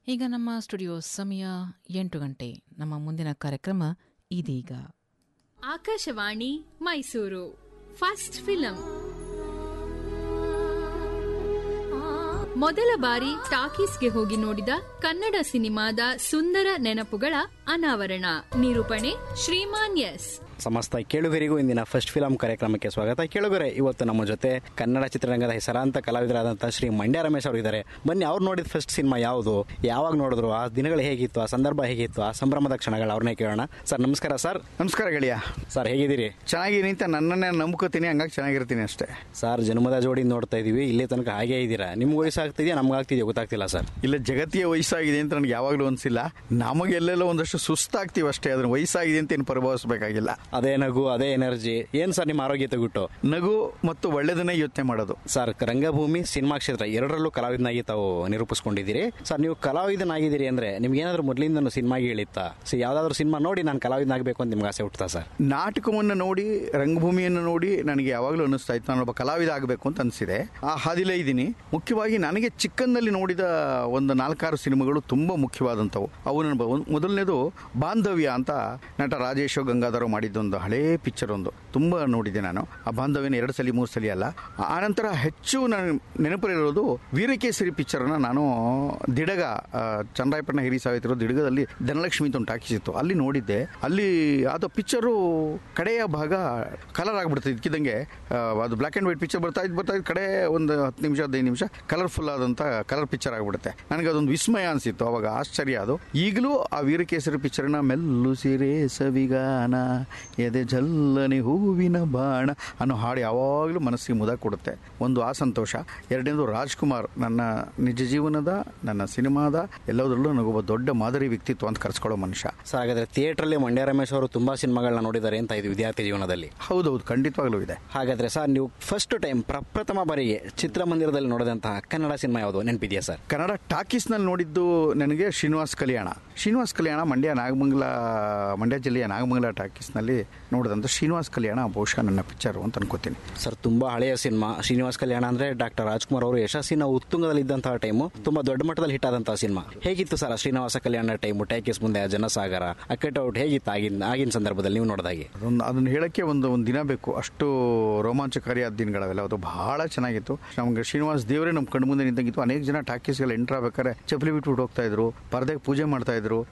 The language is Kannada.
ಈಗ ನಮ್ಮ ಸ್ಟುಡಿಯೋ ಸಮಯ ಎಂಟು ಗಂಟೆ ನಮ್ಮ ಮುಂದಿನ ಕಾರ್ಯಕ್ರಮ ಇದೀಗ ಆಕಾಶವಾಣಿ ಮೈಸೂರು ಫಸ್ಟ್ ಫಿಲಂ ಮೊದಲ ಬಾರಿ ಟಾಕೀಸ್ಗೆ ಹೋಗಿ ನೋಡಿದ ಕನ್ನಡ ಸಿನಿಮಾದ ಸುಂದರ ನೆನಪುಗಳ ಅನಾವರಣ ನಿರೂಪಣೆ ಶ್ರೀಮಾನ್ ಎಸ್ ಸಮಸ್ತ ಕೇಳುಗರಿಗೂ ಇಂದಿನ ಫಸ್ಟ್ ಫಿಲಂ ಕಾರ್ಯಕ್ರಮಕ್ಕೆ ಸ್ವಾಗತ ಕೇಳುಗರೆ ಇವತ್ತು ನಮ್ಮ ಜೊತೆ ಕನ್ನಡ ಚಿತ್ರರಂಗದ ಹೆಸರಾಂತ ಕಲಾವಿದರಾದಂತಹ ಶ್ರೀ ಮಂಡ್ಯ ರಮೇಶ್ ಅವರು ಇದ್ದಾರೆ ಬನ್ನಿ ಅವ್ರು ನೋಡಿದ ಫಸ್ಟ್ ಸಿನಿಮಾ ಯಾವುದು ಯಾವಾಗ ನೋಡಿದ್ರು ಆ ದಿನಗಳು ಹೇಗಿತ್ತು ಆ ಸಂದರ್ಭ ಹೇಗಿತ್ತು ಆ ಸಂಭ್ರಮದ ಕ್ಷಣಗಳು ಅವ್ರನ್ನೇ ಕೇಳೋಣ ಸರ್ ನಮಸ್ಕಾರ ಸರ್ ನಮಸ್ಕಾರ ಗೆಳೆಯ ಸರ್ ಹೇಗಿದ್ದೀರಿ ಚೆನ್ನಾಗಿದ್ದೀನಿ ಅಂತ ನನ್ನನ್ನೇ ನಂಬ್ಕೋತೀನಿ ಹಂಗಾಗಿ ಚೆನ್ನಾಗಿರ್ತೀನಿ ಅಷ್ಟೇ ಸರ್ ಜನ್ಮದ ಜೋಡಿ ನೋಡ್ತಾ ಇದೀವಿ ಇಲ್ಲಿ ತನಕ ಹಾಗೇ ಇದ್ದೀರಾ ನಿಮ್ಗೆ ವಯಸ್ಸಾಗ್ತಿದೆಯಾ ನಮ್ಗೆ ಆಗ್ತಿದೆಯಾ ಗೊತ್ತಾಗ್ತಿಲ್ಲ ಸರ್ ಇಲ್ಲ ಜಗತ್ತಿಗೆ ವಯಸ್ಸಾಗಿದೆ ಅಂತ ನನಗೆ ಯಾವಾಗಲೂ ಅನಿಸಿಲ್ಲ ನಮಗೆಲ್ಲೆಲ್ಲ ಒಂದಷ್ಟು ಸುಸ್ತಾಗ್ತೀವಿ ಅಷ್ಟೇ ಅದನ್ನ ವಯಸ್ಸಾಗಿದೆ ಅಂತ ಏನು ಪರಿಭಾವಿಸಬೇಕಾಗಿಲ್ಲ ಅದೇ ನಗು ಅದೇ ಎನರ್ಜಿ ಏನ್ ಸರ್ ನಿಮ್ಮ ಆರೋಗ್ಯ ತೆಗುಟ್ಟು ನಗು ಮತ್ತು ಒಳ್ಳೆದನ್ನೇ ಯೋಚನೆ ಮಾಡೋದು ಸರ್ ರಂಗಭೂಮಿ ಸಿನಿಮಾ ಕ್ಷೇತ್ರ ಎರಡರಲ್ಲೂ ಕಲಾವಿದನಾಗಿ ತಾವು ನಿರೂಪಿಸ್ಕೊಂಡಿದ್ದೀರಿ ಸರ್ ನೀವು ಕಲಾವಿದನಾಗಿದ್ದೀರಿ ಅಂದ್ರೆ ನಿಮ್ಗೆ ಏನಾದ್ರು ಮೊದಲಿಂದ ಸಿನಿಮಾಗೆ ಹೇಳಿತ್ತಾ ಸೊ ಯಾವ್ದಾದ್ರು ಸಿನಿಮಾ ನೋಡಿ ನಾನು ಕಲಾವಿದನಾಗಬೇಕು ಅಂತ ನಿಮ್ಗೆ ಆಸೆ ಹುಟ್ಟುತ್ತಾ ಸರ್ ನಾಟಕವನ್ನು ನೋಡಿ ರಂಗಭೂಮಿಯನ್ನು ನೋಡಿ ನನಗೆ ಯಾವಾಗಲೂ ಅನ್ನಿಸ್ತಾ ಇತ್ತು ನಾನೊಬ್ಬ ಕಲಾವಿದ ಆಗಬೇಕು ಅಂತ ಅನಿಸಿದೆ ಆ ಹಾದಿಲೇ ಇದ್ದೀನಿ ಮುಖ್ಯವಾಗಿ ನನಗೆ ಚಿಕ್ಕಂದಲ್ಲಿ ನೋಡಿದ ಒಂದು ನಾಲ್ಕಾರು ಸಿನಿಮಾಗಳು ತುಂಬ ಮುಖ್ಯವಾದಂಥವು ಅವು ನನ್ನ ಬ- ಒಂದು- ಮೊದಲನೇದು ಬಾಂಧವ್ಯ ಅಂತ ನಟ ರಾಜೇಶ್ ಗಂಗಾಧರ ಮಾಡಿದ್ದೊಂದು ಹಳೇ ಪಿಕ್ಚರ್ ಒಂದು ತುಂಬ ನೋಡಿದ್ದೆ ನಾನು ಆ ಬಾಂಧವ್ಯನ ಎರಡು ಸಲ ಮೂರು ಸಲ ಅಲ್ಲ ಆನಂತರ ಹೆಚ್ಚು ನನ್ನ ನೆನಪಲ್ಲಿರೋದು ವೀರಕೇಸರಿ ಪಿಕ್ಚರ್ನ ನಾನು ದಿಡಗ ಆ, ಚಂದ್ರಾಯಪಟ್ಟಣ ಹಿರಿ ಸಾವಿತ್ರು ದಿಡಗದಲ್ಲಿ ಧನಲಕ್ಷ್ಮಿ ಅಂತ ಒಂದು ಟಾಕಿಸಿತ್ತು ಅಲ್ಲಿ ನೋಡಿದ್ದೆ ಅಲ್ಲಿ ಅದು ಪಿಕ್ಚರು ಕಡೆಯ ಭಾಗ ಕಲರ್ ಆಗ್ಬಿಡ್ತದೆ ಇದಕ್ಕಿದ್ದಂಗೆ ಆ, ಅದು ಬ್ಲ್ಯಾಕ್ ಆ್ಯಂಡ್ ವೈಟ್ ಪಿಕ್ಚರ್ ಬರ್ತಾ ಇದ್ದು ಬರ್ತಾ ಇದ್ದು ಕಡೆ ಒಂದು ಹತ್ತು ನಿಮಿಷ ಹದಿನೈದು ನಿಮಿಷ ಕಲರ್ಫುಲ್ ಆದಂಥ ಕಲರ್ ಪಿಕ್ಚರ್ ಆಗಿಬಿಡುತ್ತೆ ನನಗೆ ಅದೊಂದು ವಿಸ್ಮಯ ಅನಿಸಿತ್ತು ಅವಾಗ ಆಶ್ಚರ್ಯ ಅದು ಈಗಲೂ ಆ ವೀರಕೇಸರಿ ಪಿಕ್ಚರ್ನ ಮೆಲ್ಲು ಸಿರೆ ಸವಿಗಾನ ಎದೆ ಜಲ್ಲನೆ ಹೂವಿನ ಬಾಣ ಅನ್ನೋ ಹಾಡು ಯಾವಾಗಲೂ ಮನಸ್ಸಿಗೆ ಮುದ ಕೊಡುತ್ತೆ ಒಂದು ಆ ಸಂತೋಷ ಎರಡನೇದು ರಾಜ್ಕುಮಾರ್ ನನ್ನ ನಿಜ ಜೀವನದ ನನ್ನ ಸಿನಿಮಾದ ಎಲ್ಲದರಲ್ಲೂ ನನಗೊಬ್ಬ ದೊಡ್ಡ ಮಾದರಿ ವ್ಯಕ್ತಿತ್ವ ಅಂತ ಕರೆಸ್ಕೊಳ್ಳೋ ಮನುಷ್ಯ ಸರ್ ಹಾಗಾದ್ರೆ ಥಿಯೇಟ್ರಲ್ಲಿ ಮಂಡ್ಯ ರಮೇಶ್ ಅವರು ತುಂಬಾ ಸಿನಿಮಾಗಳನ್ನ ನೋಡಿದ್ದಾರೆ ಅಂತ ಇದು ವಿದ್ಯಾರ್ಥಿ ಜೀವನದಲ್ಲಿ ಹೌದೌದು ಖಂಡಿತವಾಗ್ಲೂ ಇದೆ ಹಾಗಾದ್ರೆ ಸರ್ ನೀವು ಫಸ್ಟ್ ಟೈಮ್ ಪ್ರಪ್ರಥಮ ಬಾರಿಗೆ ಚಿತ್ರಮಂದಿರದಲ್ಲಿ ನೋಡಿದಂತಹ ಕನ್ನಡ ಸಿನಿಮಾ ಯಾವುದು ನೆನಪಿದೆಯಾ ಸರ್ ಕನ್ನಡ ಟಾಕೀಸ್ನಲ್ಲಿ ನೋಡಿದ್ದು ನನಗೆ ಶ್ರೀನಿವಾಸ್ ಕಲ್ಯಾಣ ಶ್ರೀನಿವಾಸ್ ಕಲ್ಯಾಣ ಮಂಡ್ಯ ನಾಗಮಂಗಲ ಮಂಡ್ಯ ಜಿಲ್ಲೆಯ ನಾಗಮಂಗಲ ಟಾಕೀಸ್ನಲ್ಲಿ ನೋಡಿದಂಥ ಶ್ರೀನಿವಾಸ್ ಕಲ್ಯಾಣ ಬಹುಶಃ ನನ್ನ ಪಿಕ್ಚರು ಅಂತ ಅನ್ಕೋತೀನಿ ಸರ್ ತುಂಬಾ ಹಳೆಯ ಸಿನಿಮಾ ಶ್ರೀನಿವಾಸ್ ಕಲ್ಯಾಣ ಅಂದ್ರೆ ಡಾಕ್ಟರ್ ರಾಜ್ಕುಮಾರ್ ಅವರು ಯಶಸ್ಸಿನ ಉತ್ತುಂಗದಲ್ಲಿ ಇದ್ದಂತಹ ಟೈಮು ತುಂಬಾ ದೊಡ್ಡ ಮಟ್ಟದಲ್ಲಿ ಹಿಟ್ ಆದಂತಹ ಸಿನಿಮಾ ಹೇಗಿತ್ತು ಸರ್ ಆ ಶ್ರೀನಿವಾಸ ಕಲ್ಯಾಣ ಟೈಮು ಟೈಕಿಸ್ ಮುಂದೆ ಆ ಜನಸಾಗರ ಆ ಔಟ್ ಹೇಗಿತ್ತು ಆಗಿನ ಆಗಿನ ಸಂದರ್ಭದಲ್ಲಿ ನೀವು ನೋಡಿದಾಗೆ ಅದೊಂದು ಅದನ್ನು ಹೇಳಕ್ಕೆ ಒಂದು ಒಂದು ದಿನ ಬೇಕು ಅಷ್ಟು ರೋಮಾಂಚಕಾರಿಯಾದ ದಿನಗಳವೆಲ್ಲ ಅದು ಬಹಳ ಚೆನ್ನಾಗಿತ್ತು ನಮ್ಗೆ ಶ್ರೀನಿವಾಸ್ ದೇವರೇ ನಮ್ಮ ಕಣ್ಣು ಮುಂದೆ ನಿಂತಂಗಿತ್ತು ಅನೇಕ ಜನ ಟಾಕೀಸ್ಗೆಲ್ಲ ಎಂಟ್ರ್ ಆಗ್ಬೇಕಾದ್ರೆ ಚಪ್ಪಲಿ ಬಿಟ್ಬಿಟ್ಟು ಹೋಗ್ತಾ ಇದ್ರು ಪರದೆಗೆ ಪೂಜೆ ಮಾಡ್ತಾ ಇದ್ರು